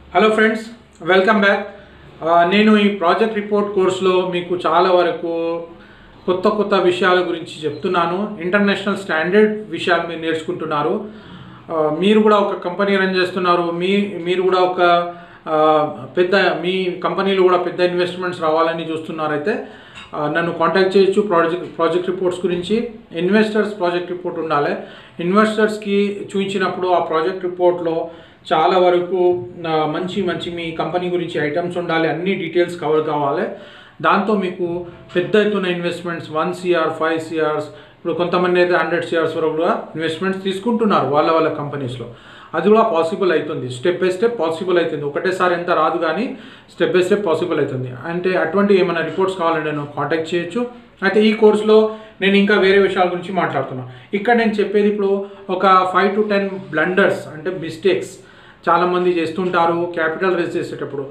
Hello friends welcome back నేను ఈ project report కోర్సులో మీకు చాలా వరకు కొత్త కొత్త విషయాల గురించి చెప్తున్నాను ఇంటర్నేషనల్ స్టాండర్డ్ విషయాలు మీరు నేర్చుకుంటున్నారు ఆ, మీరు కూడా ఒక కంపెనీ రన్ చేస్తున్నారు మీ మీరు కూడా ఒక ఆ, పెద్ద మీ కంపెనీలో కూడా పెద్ద ఇన్వెస్ట్మెంట్స్ రావాలని చూస్తున్నారైతే ఆ, నన్ను కాంటాక్ట్ చేయొచ్చు ప్రాజెక్ట్ ప్రాజెక్ట్ రిపోర్ట్స్ గురించి ఇన్వెస్టర్స్ ప్రాజెక్ట్ రిపోర్ట్ ఉండాలి ఇన్వెస్టర్స్కి చూపించినప్పుడు ఆ ప్రాజెక్ట్ రిపోర్ట్లో చాలా వరకు ఆ, మంచి మంచి మీ కంపెనీ గురించి ఐటమ్స్ ఉండాలి అన్ని డీటెయిల్స్ కవర్ కావాలి దాంతో మీకు పెద్ద ఎత్తున investments one CR five CRs ఇప్పుడు కొంతమంది అయితే హండ్రెడ్ సిఆర్స్ వరకు కూడా ఇన్వెస్ట్మెంట్స్ తీసుకుంటున్నారు వాళ్ళ వాళ్ళ కంపెనీస్లో అది కూడా పాసిబుల్ అవుతుంది స్టెప్ బై స్టెప్ పాసిబుల్ అవుతుంది ఒకటేసారి ఎంత రాదు కానీ స్టెప్ బై స్టెప్ పాసిబుల్ అవుతుంది అంటే అటువంటి ఏమైనా రిపోర్ట్స్ కావాలంటే నేను కాంటాక్ట్ చేయొచ్చు అయితే ఈ కోర్సులో నేను ఇంకా వేరే విషయాల గురించి మాట్లాడుతున్నాను ఇక్కడ నేను చెప్పేది ఇప్పుడు ఒక ఫైవ్ టు టెన్ బ్లండర్స్ అంటే మిస్టేక్స్ చాలామంది చేస్తుంటారు క్యాపిటల్ రేజ్ చేసేటప్పుడు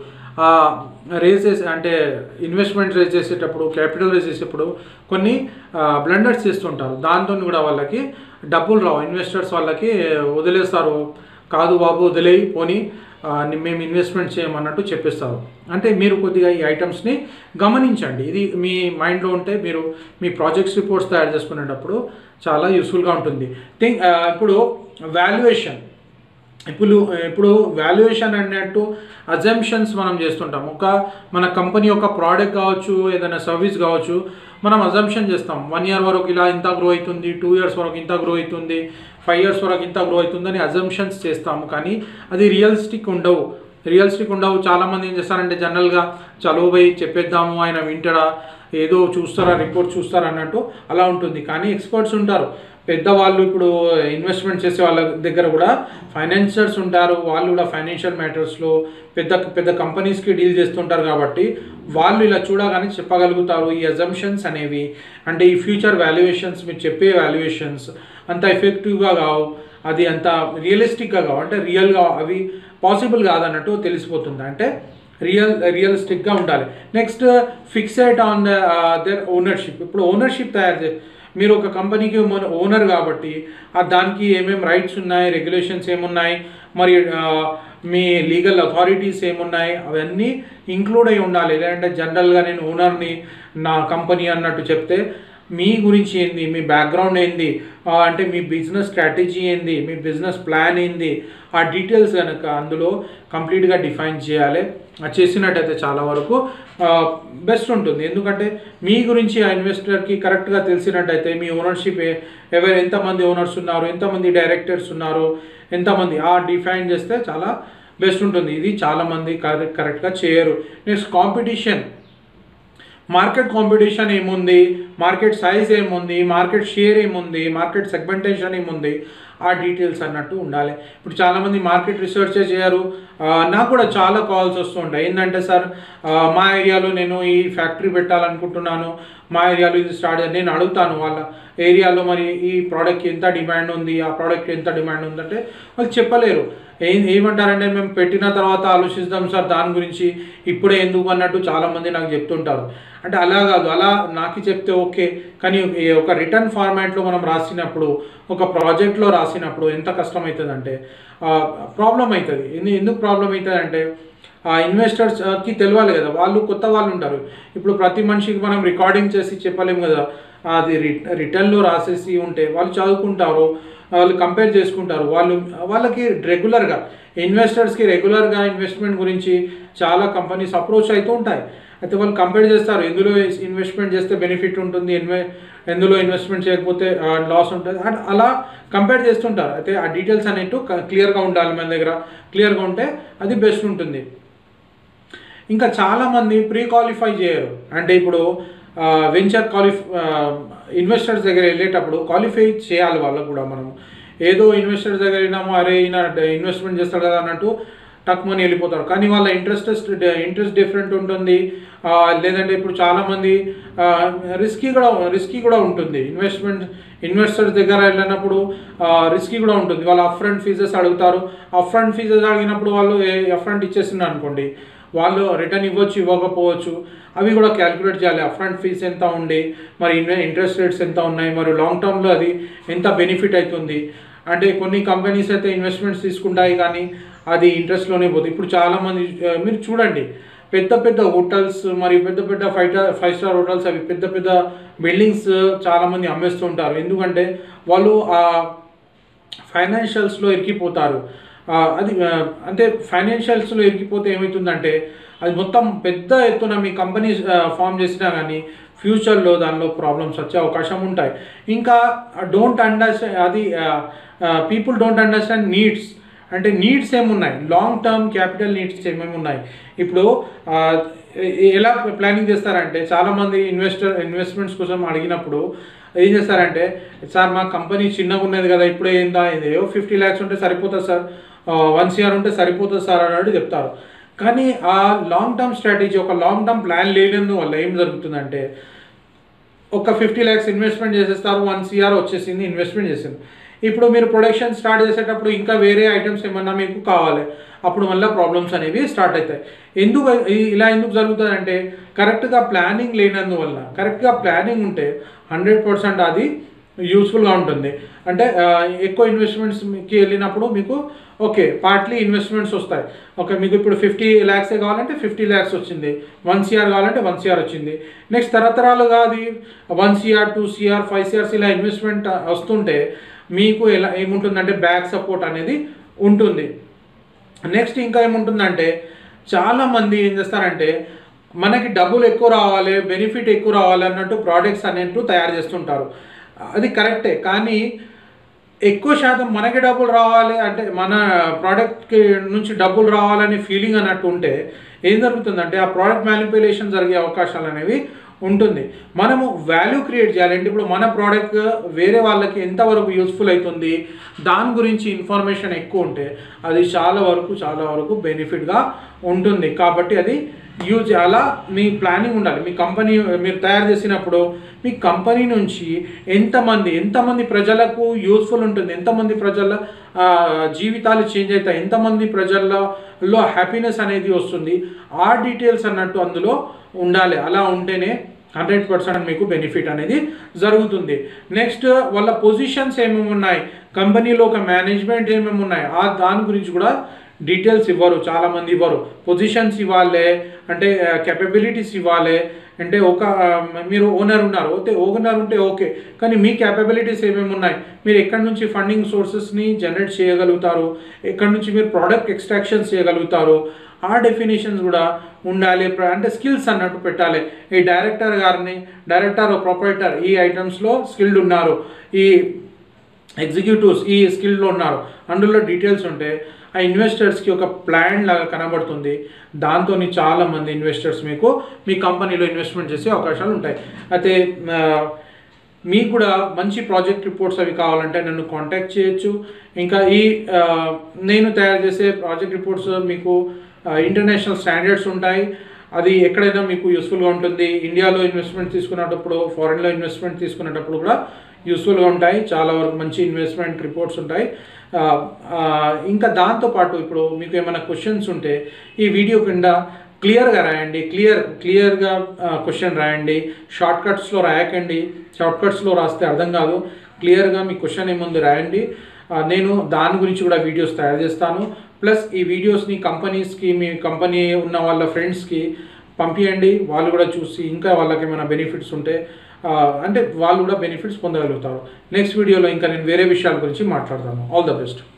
రేజ్ చేసే అంటే ఇన్వెస్ట్మెంట్ రేజ్ చేసేటప్పుడు క్యాపిటల్ రేజ్ చేసేటప్పుడు కొన్ని బ్లండర్స్ చేస్తుంటారు దాంతో కూడా వాళ్ళకి డబ్బులు రావు ఇన్వెస్టర్స్ వాళ్ళకి వదిలేస్తారు కాదు బాబు వదిలేయి పోని ఆ, మేము ఇన్వెస్ట్మెంట్ చేయమన్నట్టు చెప్పేస్తారు అంటే మీరు కొద్దిగా ఈ ఐటమ్స్ని గమనించండి ఇది మీ మైండ్లో ఉంటే మీరు మీ ప్రాజెక్ట్స్ రిపోర్ట్స్ తయారు చేసుకునేటప్పుడు చాలా యూస్ఫుల్గా ఉంటుంది థింక్ ఇప్పుడు వాల్యుయేషన్ ఇప్పుడు ఇప్పుడు వాల్యుయేషన్ అన్నట్టు అజంప్షన్స్ మనం చేస్తుంటాం ఒక మన కంపెనీ యొక్క ప్రోడక్ట్ కావచ్చు ఏదైనా సర్వీస్ కావచ్చు మనం అజంప్షన్ చేస్తాం వన్ ఇయర్ వరకు ఇలా ఇంత గ్రో అవుతుంది టూ ఇయర్స్ వరకు ఇంత గ్రో అవుతుంది ఫైవ్ ఇయర్స్ వరకు ఇంత గ్రో అవుతుందని అజంప్షన్స్ చేస్తాము కానీ అది రియలిస్టిక్ ఉండవు రియలిస్టిక్ ఉండవు చాలామంది ఏం చేస్తారంటే జనరల్గా చలువు పోయి చెప్పేద్దాము ఆయన వింటాడా ఏదో చూస్తారా రిపోర్ట్ చూస్తారా అన్నట్టు అలా ఉంటుంది కానీ ఎక్స్పర్ట్స్ ఉంటారు పెద్దవాళ్ళు ఇప్పుడు ఇన్వెస్ట్మెంట్ చేసే వాళ్ళ దగ్గర కూడా ఫైనాన్షియర్స్ ఉంటారు వాళ్ళు కూడా ఫైనాన్షియల్ మ్యాటర్స్లో పెద్ద పెద్ద కంపెనీస్కి డీల్ చేస్తుంటారు కాబట్టి వాళ్ళు ఇలా చూడగానే చెప్పగలుగుతారు ఈ అజంప్షన్స్ అనేవి అంటే ఈ ఫ్యూచర్ వాల్యుయేషన్స్ మీరు చెప్పే వాల్యుయేషన్స్ అంత ఎఫెక్టివ్గా కావు అది అంత రియలిస్టిక్గా కావు అంటే రియల్గా అవి పాసిబుల్ కాదన్నట్టు తెలిసిపోతుంది అంటే రియల్ రియలిస్టిక్గా ఉండాలి next fixed on their ownership ఇప్పుడు ఓనర్షిప్ తయారు చే మీరు ఒక కంపెనీకి ఓనర్ కాబట్టి ఆ దానికి ఏమేమి రైట్స్ ఉన్నాయి రెగ్యులేషన్స్ ఏమున్నాయి మరి ఆ, మీ లీగల్ అథారిటీస్ ఏమున్నాయి అవన్నీ ఇంక్లూడ్ అయి ఉండాలి లేదంటే జనరల్గా నేను ఓనర్ని నా కంపెనీ అన్నట్టు చెప్తే మీ గురించి ఏంది మీ బ్యాక్గ్రౌండ్ ఏంది ఆ, అంటే మీ బిజినెస్ స్ట్రాటజీ ఏంది మీ బిజినెస్ ప్లాన్ ఏంది ఆ డీటెయిల్స్ కనుక అందులో కంప్లీట్గా డిఫైన్ చేయాలి అది చేసినట్టయితే చాలా వరకు బెస్ట్ ఉంటుంది ఎందుకంటే మీ గురించి ఆ ఇన్వెస్టర్కి కరెక్ట్గా తెలిసినట్టయితే మీ ఓనర్షిప్ ఎవరు ఎంతమంది ఓనర్స్ ఉన్నారు ఎంతమంది డైరెక్టర్స్ ఉన్నారు ఎంతమంది ఆ డిఫైన్ చేస్తే చాలా బెస్ట్ ఉంటుంది ఇది చాలామంది కరెక్ట్గా చేయరు నెక్స్ట్ కాంపిటీషన్ మార్కెట్ కాంపిటీషన్ ఏముంది మార్కెట్ సైజ్ ఏముంది మార్కెట్ షేర్ ఏముంది మార్కెట్ సెగ్మెంటేషన్ ఏముంది ఆ డీటెయిల్స్ అన్నట్టు ఉండాలి ఇప్పుడు చాలామంది మార్కెట్ రీసెర్చే చేయరు ఆ, నాకు కూడా చాలా కాల్స్ వస్తుంటాయి ఏంటంటే సార్ ఆ, మా ఏరియాలో నేను ఈ ఫ్యాక్టరీ పెట్టాలనుకుంటున్నాను మా ఏరియాలో ఇది స్టార్ట్ చేయాలి. నేను అడుగుతాను వాళ్ళ ఏరియాలో మరి ఈ ప్రోడక్ట్కి ఎంత డిమాండ్ ఉంది ఆ ప్రోడక్ట్ ఎంత డిమాండ్ ఉందంటే వాళ్ళు చెప్పలేరు ఏం ఏమంటారంటే మేము పెట్టిన తర్వాత ఆలోచిస్తాం సార్ దాని గురించి ఇప్పుడే ఎందుకు అన్నట్టు చాలామంది నాకు చెప్తుంటారు అంటే అలా కాదు అలా నాకు చెప్తే ఓకే కానీ ఈ ఒక రిటర్న్ ఫార్మాట్లో మనం రాసినప్పుడు ఒక ప్రాజెక్ట్లో రాసినప్పుడు ఎంత కష్టం అవుతుంది అంటే ప్రాబ్లం అవుతుంది ఎందు- ఎందుకు ప్రాబ్లం అవుతుంది అంటే ఆ ఇన్వెస్టర్స్కి తెలియాలి కదా వాళ్ళు కొత్త వాళ్ళు ఉంటారు ఇప్పుడు ప్రతి మనిషికి మనం రికార్డింగ్ చేసి చెప్పలేము కదా అది రి- రిటర్న్లో రాసేసి ఉంటే వాళ్ళు చదువుకుంటారు వాళ్ళు కంపేర్ చేసుకుంటారు వాళ్ళు వాళ్ళకి రెగ్యులర్గా ఇన్వెస్టర్స్కి రెగ్యులర్గా ఇన్వెస్ట్మెంట్ గురించి చాలా కంపెనీస్ అప్రోచ్ అవుతూ ఉంటాయి అయితే వాళ్ళు కంపేర్ చేస్తారు ఎందులో ఇన్వెస్ట్మెంట్ చేస్తే బెనిఫిట్ ఉంటుంది ఇన్వె ఎందులో ఇన్వెస్ట్మెంట్ చేయకపోతే లాస్ ఉంటుంది అండ్ అలా కంపేర్ చేస్తుంటారు అయితే ఆ డీటెయిల్స్ అనేట్టు క్లియర్గా ఉండాలి మన దగ్గర క్లియర్గా ఉంటే అది బెస్ట్ ఉంటుంది ఇంకా చాలామంది ప్రీ క్వాలిఫై చేయరు అంటే ఇప్పుడు వెంచర్ క్వాలిఫ్ ఇన్వెస్టర్స్ దగ్గర వెళ్ళేటప్పుడు క్వాలిఫై చేయాలి వాళ్ళకు కూడా మనం ఏదో ఇన్వెస్టర్స్ దగ్గర వెళ్ళినాము అరే ఈయన ఇన్వెస్ట్మెంట్ చేస్తాడు కదా అన్నట్టు టక్ మనీ వెళ్ళిపోతారు కానీ వాళ్ళ ఇంట్రెస్ట్ ఇంట్రెస్ట్ డిఫరెంట్ ఉంటుంది ఆ, లేదంటే ఇప్పుడు చాలామంది రిస్కీ కూడా రిస్కీ కూడా ఉంటుంది ఇన్వెస్ట్మెంట్ ఇన్వెస్టర్స్ దగ్గర వెళ్ళినప్పుడు రిస్కీ కూడా ఉంటుంది వాళ్ళు అప్ ఫ్రంట్ ఫీజెస్ అడుగుతారు అప్ ఫ్రంట్ ఫీజెస్ అడిగినప్పుడు వాళ్ళు అప్ ఫ్రంట్ ఇచ్చేస్తున్నారు అనుకోండి వాళ్ళు రిటర్న్ ఇవ్వచ్చు ఇవ్వకపోవచ్చు అవి కూడా క్యాలిక్యులేట్ చేయాలి అప్ఫ్రంట్ ఫీస్ ఎంత ఉంది మరి ఇంట్రెస్ట్ రేట్స్ ఎంత ఉన్నాయి మరి లాంగ్ టర్మ్లో అది ఎంత బెనిఫిట్ అవుతుంది అంటే కొన్ని కంపెనీస్ అయితే ఇన్వెస్ట్మెంట్స్ తీసుకుంటాయి కానీ అది ఇంట్రెస్ట్లోనే పోతుంది ఇప్పుడు చాలామంది ఆ, మీరు చూడండి పెద్ద పెద్ద హోటల్స్ మరియు పెద్ద పెద్ద five star five star hotels అవి పెద్ద పెద్ద బిల్డింగ్స్ చాలామంది అమ్మేస్తుంటారు ఎందుకంటే వాళ్ళు ఆ ఫైనాన్షియల్స్లో ఇరికిపోతారు ఆ, అది ఆ, అంటే ఫైనాన్షియల్స్లో ఇరికిపోతే ఏమవుతుందంటే అది మొత్తం పెద్ద ఎత్తున మీ కంపెనీ ఫామ్ చేసినా కానీ ఫ్యూచర్లో దానిలో ప్రాబ్లమ్స్ వచ్చే అవకాశం ఉంటాయి ఇంకా డోంట్ అండర్స్టాండ్ అది పీపుల్ డోంట్ అండర్స్టాండ్ నీడ్స్ అంటే నీడ్స్ ఏమున్నాయి లాంగ్ టర్మ్ క్యాపిటల్ నీడ్స్ ఏమేమి ఉన్నాయి ఇప్పుడు ఆ, ఎ- ఎలా ప్లానింగ్ చేస్తారంటే చాలామంది ఇన్వెస్టర్ ఇన్వెస్ట్మెంట్స్ కోసం అడిగినప్పుడు ఏం చేస్తారంటే సార్ మా కంపెనీ చిన్నగా ఉన్నది కదా ఇప్పుడే ఏందా ఇది ఫిఫ్టీ ల్యాక్స్ ఉంటే సరిపోతుంది సార్ వన్ సిఆర్ ఉంటే సరిపోతుంది సార్ అన్నట్టు చెప్తారు కానీ ఆ లాంగ్ టర్మ్ స్ట్రాటజీ ఒక లాంగ్ టర్మ్ ప్లాన్ లేనందువల్ల ఏం జరుగుతుందంటే ఒక ఫిఫ్టీ ల్యాక్స్ ఇన్వెస్ట్మెంట్ చేసేస్తారు వన్ సిఆర్ వచ్చేసింది ఇన్వెస్ట్మెంట్ చేసింది ఇప్పుడు మీరు ప్రొడక్షన్ స్టార్ట్ చేసేటప్పుడు ఇంకా వేరే ఐటమ్స్ ఏమన్నా మీకు కావాలి అప్పుడు మళ్ళీ ప్రాబ్లమ్స్ అనేవి స్టార్ట్ అవుతాయి ఎందుకు ఇ- ఇలా ఎందుకు జరుగుతుందంటే కరెక్ట్గా ప్లానింగ్ లేనందువల్ల కరెక్ట్గా ప్లానింగ్ ఉంటే హండ్రెడ్ పర్సెంట్ అది యూస్ఫుల్గా ఉంటుంది అంటే ఆ, ఎక్కువ ఇన్వెస్ట్మెంట్స్కి వెళ్ళినప్పుడు మీకు ఓకే పార్ట్లీ ఇన్వెస్ట్మెంట్స్ వస్తాయి ఓకే మీకు ఇప్పుడు ఫిఫ్టీ ల్యాక్సే కావాలంటే ఫిఫ్టీ ల్యాక్స్ వచ్చింది వన్ సిఆర్ కావాలంటే వన్ సిఆర్ వచ్చింది నెక్స్ట్ తరతరాలుగా అది one CR two CR five CRs ఇలా ఇన్వెస్ట్మెంట్ వస్తుంటే మీకు ఎలా ఏముంటుందంటే బ్యాక్ సపోర్ట్ అనేది ఉంటుంది నెక్స్ట్ ఇంకా ఏముంటుందంటే చాలామంది ఏం చేస్తారంటే మనకి డబ్బులు ఎక్కువ రావాలి బెనిఫిట్ ఎక్కువ రావాలి అన్నట్టు ప్రోడక్ట్స్ అనేట్టు తయారు చేస్తుంటారు అది కరెక్టే కానీ ఎక్కువ శాతం మనకి డబ్బులు రావాలి అంటే మన ప్రోడక్ట్కి నుంచి డబ్బులు రావాలనే ఫీలింగ్ అన్నట్టు ఉంటే ఏం జరుగుతుందంటే ఆ ప్రోడక్ట్ మ్యానిపులేషన్ జరిగే అవకాశాలు అనేవి ఉంటుంది మనము వాల్యూ క్రియేట్ చేయాలి అంటే ఇప్పుడు మన ప్రోడక్ట్ వేరే వాళ్ళకి ఎంతవరకు యూస్ఫుల్ అవుతుంది దాని గురించి ఇన్ఫర్మేషన్ ఎక్కువ ఉంటే అది చాలా వరకు చాలా వరకు బెనిఫిట్గా ఉంటుంది కాబట్టి అది యూజ్ అలా మీ ప్లానింగ్ ఉండాలి మీ కంపెనీ మీరు తయారు చేసినప్పుడు మీ కంపెనీ నుంచి ఎంతమంది ఎంతమంది ప్రజలకు యూస్ఫుల్ ఉంటుంది ఎంతమంది ప్రజల ఆ, జీవితాలు చేంజ్ అవుతాయి ఎంతమంది ప్రజల్లో లో హ్యాపీనెస్ అనేది వస్తుంది ఆ డీటెయిల్స్ అన్నట్టు అందులో ఉండాలి అలా ఉంటేనే హండ్రెడ్ పర్సెంట్ మీకు బెనిఫిట్ అనేది జరుగుతుంది నెక్స్ట్ వాళ్ళ పొజిషన్స్ ఏమేమి ఉన్నాయి కంపెనీలో ఒక మేనేజ్మెంట్ ఏమేమి ఉన్నాయి ఆ దాని గురించి కూడా డీటెయిల్స్ ఇవ్వరు చాలామంది ఇవ్వరు పొజిషన్స్ ఇవ్వాలి అంటే కెపబిలిటీస్ ఇవ్వాలి అంటే ఒక ఆ, మీరు ఓనర్ ఉన్నారు ఓకే ఓనర్ ఉంటే ఓకే కానీ మీ క్యాపబిలిటీస్ ఏమేమి ఉన్నాయి మీరు ఎక్కడి నుంచి ఫండింగ్ సోర్సెస్ని జనరేట్ చేయగలుగుతారు ఎక్కడి నుంచి మీరు ప్రోడక్ట్ ఎక్స్ట్రాక్షన్స్ చేయగలుగుతారు ఆ డెఫినేషన్స్ కూడా ఉండాలి ప్ర- అంటే స్కిల్స్ అన్నట్టు పెట్టాలి ఈ డైరెక్టర్ గారిని డైరెక్టర్ ప్రొపరేటర్ ఈ ఐటమ్స్లో స్కిల్డ్ ఉన్నారు ఈ ఎగ్జిక్యూటివ్స్ ఈ స్కిల్లో ఉన్నారు అందులో డీటెయిల్స్ ఉంటే ఆ ఇన్వెస్టర్స్కి ఒక ప్లాన్ లాగా కనబడుతుంది దాంతో చాలామంది ఇన్వెస్టర్స్ మీకు మీ కంపెనీలో ఇన్వెస్ట్మెంట్ చేసే అవకాశాలు ఉంటాయి అయితే ఆ, మీకు కూడా మంచి ప్రాజెక్ట్ రిపోర్ట్స్ అవి కావాలంటే నన్ను కాంటాక్ట్ చేయొచ్చు ఇంకా ఈ ఆ, నేను తయారు చేసే ప్రాజెక్ట్ రిపోర్ట్స్ మీకు ఇంటర్నేషనల్ స్టాండర్డ్స్ ఉంటాయి అది ఎక్కడైనా మీకు యూస్ఫుల్గా ఉంటుంది ఇండియాలో ఇన్వెస్ట్మెంట్ తీసుకునేటప్పుడు ఫారెన్లో ఇన్వెస్ట్మెంట్ తీసుకునేటప్పుడు కూడా యూస్ఫుల్గా ఉంటాయి చాలా వరకు మంచి ఇన్వెస్ట్మెంట్ రిపోర్ట్స్ ఉంటాయి ఆ, ఆ, ఇంకా దాంతోపాటు ఇప్పుడు మీకు ఏమైనా క్వశ్చన్స్ ఉంటే ఈ వీడియో కింద క్లియర్గా రాయండి క్లియర్ క్లియర్గా క్వశ్చన్ రాయండి షార్ట్ కట్స్లో రాయకండి షార్ట్ కట్స్లో రాస్తే అర్థం కాదు క్లియర్గా మీ క్వశ్చన్ ఏముంది రాయండి ఆ, నేను దాని గురించి కూడా వీడియోస్ తయారు చేస్తాను ప్లస్ ఈ వీడియోస్ని కంపెనీస్కి మీ కంపెనీ ఉన్న వాళ్ళ ఫ్రెండ్స్కి పంపించండి వాళ్ళు కూడా చూసి ఇంకా వాళ్ళకి ఏమైనా బెనిఫిట్స్ ఉంటే ఆ, అంటే వాళ్ళు కూడా బెనిఫిట్స్ పొందగలుగుతారు నెక్స్ట్ వీడియోలో ఇంకా నేను వేరే విషయాల గురించి మాట్లాడతాను ఆల్ ద బెస్ట్